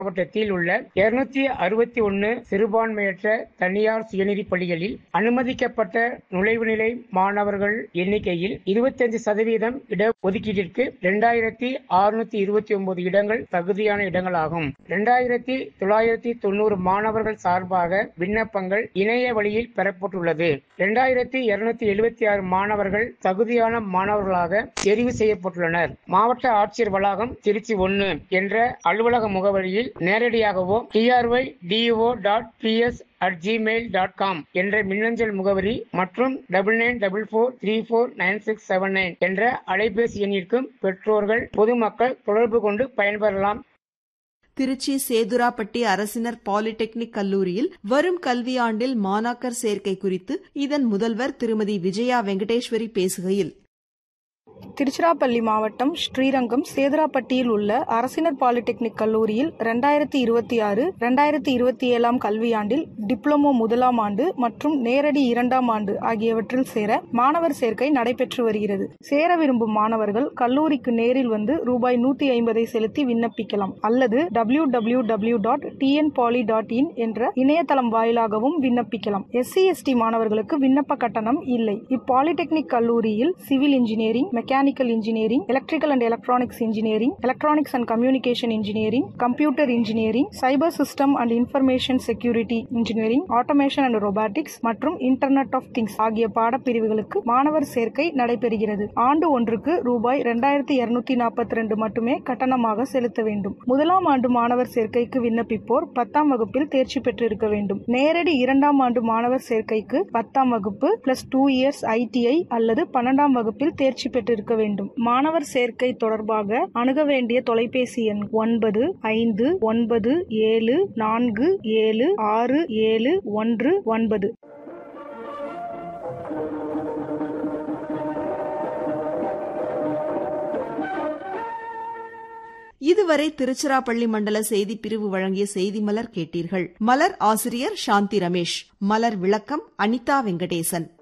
மாவட்டத்தில் உள்ள இருநூத்தி அறுபத்தி ஒன்னு சிறுபான்மையற்ற தனியார் சுயநிதி பள்ளிகளில் அனுமதிக்கப்பட்ட நுழைவு நிலை மாணவர்கள் எண்ணிக்கையில் இருபத்தஞ்சு சதவீதம் இட ஒதுக்கீட்டிற்கு இரண்டாயிரத்தி அறுநூத்தி இருபத்தி ஒன்பது இடங்கள் தகுதியான இடங்களாகும் இரண்டாயிரத்தி தொள்ளாயிரத்தி தொண்ணூறு மாணவர்கள் சார்பாக விண்ணப்பங்கள் இணைய வழியில் பெறப்பட்டுள்ளது இரண்டாயிரத்தி இருநூத்தி எழுபத்தி ஆறு மாணவர்கள் தகுதியான மாணவர்களாக தெரிவு செய்யப்பட்டுள்ளனர் மாவட்ட ஆட்சியர் வளாகம் திருச்சி ஒன்னு என்ற அலுவலக முகவரியில் நேரடியாகவோ DRY DEO dot PS at Gmail dot com என்ற மின்னஞ்சல் முகவரி மற்றும் double nine double four three four nine six seven nine என்ற அலைபேசி எண்ணிற்கும் பெற்றோர்கள் பொதுமக்கள் தொடர்பு கொண்டு பயன்பெறலாம் திருச்சி சேதுராப்பட்டி அரசினர் பாலிடெக்னிக் கல்லூரியில் வரும் கல்வியாண்டில் மாணாக்கர் சேர்க்கை குறித்து இதன் முதல்வர் திருமதி விஜயா வெங்கடேஸ்வரி பேசுகையில் திருச்சிராப்பள்ளி மாவட்டம் ஸ்ரீரங்கம் சேதுராப்பட்டியில் உள்ள அரசினர் பாலிடெக்னிக் கல்லூரியில் ரெண்டாயிரத்தி இருபத்தி ஆறு ரெண்டாயிரத்தி இருபத்தி ஏழாம் கல்வியாண்டில் டிப்ளமோ முதலாம் ஆண்டு மற்றும் நேரடி இரண்டாம் ஆண்டு ஆகியவற்றில் சேர மாணவர் சேர்க்கை நடைபெற்று வருகிறது சேர விரும்பும் மாணவர்கள் கல்லூரிக்கு நேரில் வந்து ரூபாய் நூத்தி ஐம்பதை செலுத்தி விண்ணப்பிக்கலாம் அல்லது W W W dot TN poly dot in என்ற இணையதளம் வாயிலாகவும் விண்ணப்பிக்கலாம் எஸ்சி எஸ்டி மாணவர்களுக்கு விண்ணப்ப கட்டணம் இல்லை இப்பாலிடெக்னிக் கல்லூரியில் civil engineering mechanical engineering electrical and electronics engineering electronics and communication engineering computer engineering cyber system and information security engineering automation and robotics மற்றும் இன்டர்நெட் ஆஃப் திங்ஸ் ஆகிய பாடப்பிரிவுகளுக்கு மாணவர் சேர்க்கை நடைபெறுகிறது ஆண்டு ஒன்றுக்கு ரூபாய் இரண்டாயிரத்தி இருநூத்தி நாற்பத்தி ரெண்டு மட்டுமே கட்டணமாக செலுத்த வேண்டும் முதலாம் ஆண்டு மாணவர் சேர்க்கைக்கு விண்ணப்பிப்போர் பத்தாம் வகுப்பில் தேர்ச்சி பெற்றிருக்க வேண்டும் நேரடி இரண்டாம் ஆண்டு மாணவர் சேர்க்கைக்கு பத்தாம் வகுப்பு பிளஸ் டூ இயர்ஸ் ஐடிஐ அல்லது பன்னெண்டாம் வகுப்பில் தேர்ச்சி பெற்றிருக்க வேண்டும் மாணவர் சேர்க்கை தொடர்பாக அணுக வேண்டிய தொலைபேசி எண் ஒன்பது ஐந்து ஒன்பது ஏழு நான்கு ஏழு ஆறு ஏழு ஒன்று ஒன்பது இதுவரை திருச்சிராப்பள்ளி மண்டல செய்தி பிரிவு வழங்கிய செய்தி மலர் கேட்டீர்கள் மலர் ஆசிரியர் சாந்தி ரமேஷ் மலர் விளக்கம் அனிதா வெங்கடேசன்